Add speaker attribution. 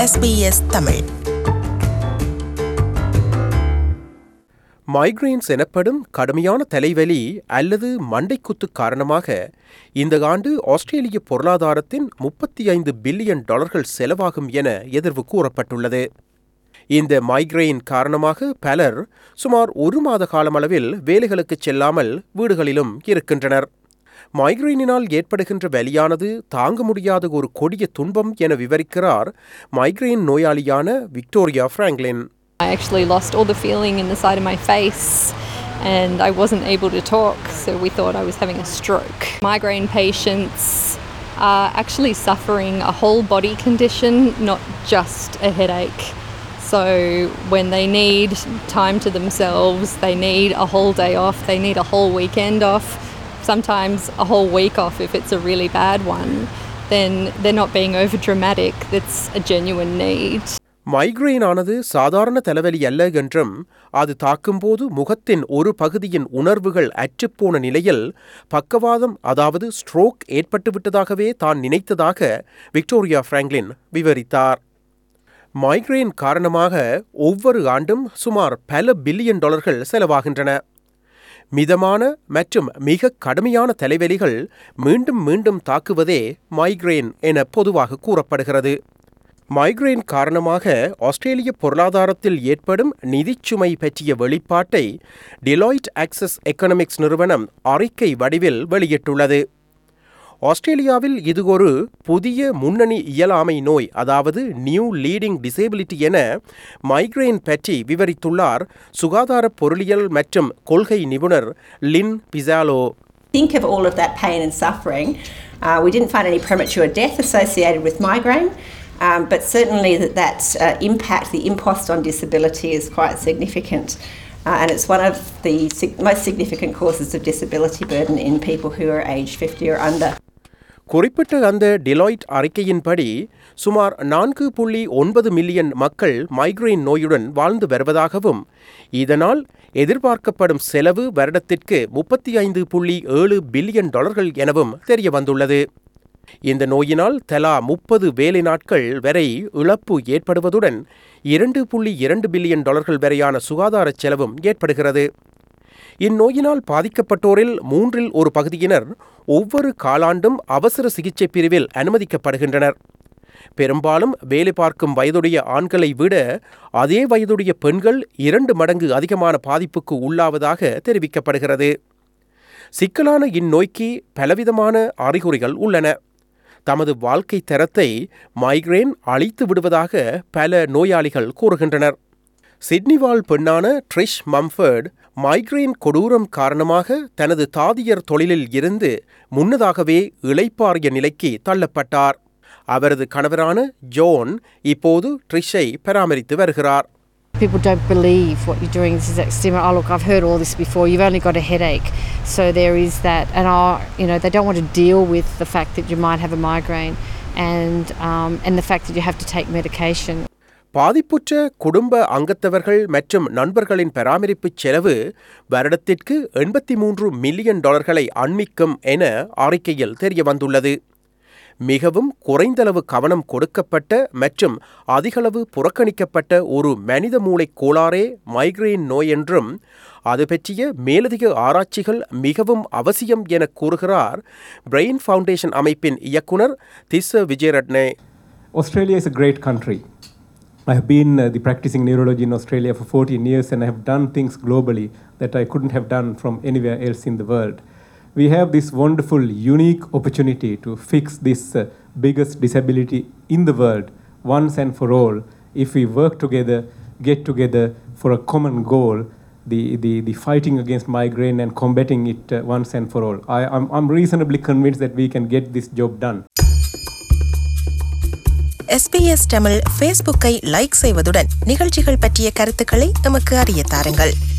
Speaker 1: SBS Tamil
Speaker 2: migraines எனப்படும் கடுமையான தலைவலி அல்லது மண்டைக்குத்து காரணமாக இந்த ஆண்டு ஆஸ்திரேலிய பொருளாதாரத்தின் முப்பத்தி ஐந்து பில்லியன் டாலர்கள் செலவாகும் என எதிர்வு கூறப்பட்டுள்ளது இந்த மைக்ரெயின் காரணமாக பலர் சுமார் ஒரு மாத காலமளவில் வேலைகளுக்கு செல்லாமல் வீடுகளிலும் இருக்கின்றனர் மைக்ரெயினினால் ஏற்படுகின்ற வலியானது தாங்க முடியாத ஒரு கொடிய துன்பம் என விவரிக்கிறார் மைக்ரெயின் நோயாளியான Victoria Franklin
Speaker 3: I actually lost all the feeling in the side of my face and I wasn't able to talk, so we thought I was having a stroke. Migraine patients are actually suffering a whole body condition, not just a headache. So when they need time to themselves, they need a whole day off, they need a whole weekend off, sometimes a whole week off if it's a really bad one, then they're not being over dramatic. That's a genuine need.
Speaker 2: Migraine ஆனது சாதாரண தலைவலி அல்ல என்றும் அது தாக்கும்போது முகத்தின் ஒரு பகுதியின் உணர்வுகள் அற்றுப்போன நிலையில் பக்கவாதம் அதாவது ஸ்ட்ரோக் ஏற்பட்டுவிட்டதாகவே தான் நினைத்ததாக விக்டோரியா பிராங்க்லின் விவரித்தார் மைக்ரெயின் காரணமாக ஒவ்வொரு ஆண்டும் சுமார் பல பில்லியன் டாலர்கள் செலவாகின்றன மிதமான மற்றும் மிக கடுமையான தலைவலிகள் மீண்டும் மீண்டும் தாக்குவதே மைக்ரெயின் என பொதுவாக கூறப்படுகிறது மைக்ரெயின் காரணமாக ஆஸ்திரேலிய பொருளாதாரத்தில் ஏற்படும் நிதிச்சுமை பற்றிய வெளிப்பாட்டை டிலாய்ட் ஆக்சஸ் எக்கனாமிக்ஸ் நிறுவனம் அறிக்கை வடிவில் வெளியிட்டுள்ளது ஆஸ்திரேலியாவில் இது ஒரு புதிய முன்னணி இயலாமை நோய் அதாவது நியூ லீடிங் டிசேபிலிட்டி என மைக்ரெயின் பற்றி விவரித்துள்ளார் சுகாதார பொருளியல் மற்றும் கொள்கை நிபுணர் லின் பிசாலோ
Speaker 4: think of all of that pain and suffering. Uh, we didn't find any premature death associated with migraine, um, but certainly that that uh, impact, the impost on disability, is quite significant. Uh, and it's one of the sig- most significant causes of disability burden in people who are aged 50 or under.
Speaker 2: குறிப்பிட்ட அந்த Deloitte அறிக்கையின்படி சுமார் நான்கு புள்ளி ஒன்பது million மக்கள் migraine நோயுடன் வாழ்ந்து வருவதாகவும் இதனால் எதிர்பார்க்கப்படும் செலவு வருடத்திற்கு முப்பத்தி ஐந்து புள்ளி ஏழு பில்லியன் டாலர்கள் எனவும் தெரிய வந்துள்ளது இந்த நோயினால் தலா முப்பது வேலை நாட்கள் வரை இழப்பு ஏற்படுவதுடன் இரண்டு புள்ளி இரண்டு பில்லியன் டாலர்கள் வரையான சுகாதார செலவும் ஏற்படுகிறது இந்நோயினால் பாதிக்கப்பட்டோரில் மூன்றில் ஒரு பகுதியினர் ஒவ்வொரு காலாண்டும் அவசர சிகிச்சை பிரிவில் அனுமதிக்கப்படுகின்றனர் பெரும்பாலும் வேலை பார்க்கும் வயதுடைய ஆண்களை விட அதே வயதுடைய பெண்கள் இரண்டு மடங்கு அதிகமான பாதிப்புக்கு உள்ளாவதாக தெரிவிக்கப்படுகிறது சிக்கலான இந்நோய்க்கு பலவிதமான அறிகுறிகள் உள்ளன தமது வாழ்க்கை தரத்தை மைக்ரேன் அழித்து விடுவதாக பல நோயாளிகள் கூறுகின்றனர் சிட்னி வாழ் பெண்ணான ட்ரிஷ் மம்ஃபர்ட் மைக்ரேன் கொடூரம் காரணமாக தனது தாதியர் தொழிலில் இருந்து முன்னதாகவே இளைப்பாறிய நிலைக்கு தள்ளப்பட்டார் அவரது கணவரான ஜோன் இப்போது ட்ரிஷை பராமரித்து வருகிறார்
Speaker 5: People don't believe what you're doing. This is extreme. Oh, look, I've heard all this before. You've only got a headache. So there is that. And, oh, you know, they don't want to deal with the fact that you might have a migraine and, um, and the fact that you have to take medication.
Speaker 2: பாதிப்புற்ற குடும்ப அங்கத்தவர்கள் மற்றும் நண்பர்களின் பராமரிப்பு செலவு வருடத்திற்கு எண்பத்தி மூன்று million டாலர்களை அண்மிக்கும் என அறிக்கையில் தெரிய வந்துள்ளது மிகவும் குறைந்தளவு கவனம் கொடுக்கப்பட்ட மற்றும் அதிகளவு புறக்கணிக்கப்பட்ட ஒரு மனித மூளை கோளாறே மைக்ரெயின் நோய் என்றும் அது பற்றிய மேலதிக ஆராய்ச்சிகள் மிகவும் அவசியம் என கூறுகிறார் பிரெயின் ஃபவுண்டேஷன் அமைப்பின் இயக்குனர் Tissa Wijeratne
Speaker 6: Australia is a great country. I have been uh, the practicing neurology in Australia for 14 years and I have done things globally that I couldn't have done from anywhere else in the world. We have this wonderful, unique opportunity to fix this uh, biggest disability in the world once and for all if we work together, get together for a common goal. The, the, the fighting against migraine and combating it uh, once and for all. I, I'm, I'm reasonably convinced that we can get this job done.
Speaker 1: SBS Tamil ஃபேஸ்புக்கை like செய்வதுடன் நிகழ்ச்சிகள் பற்றிய கருத்துக்களை எமக்கு அறிய தாருங்கள்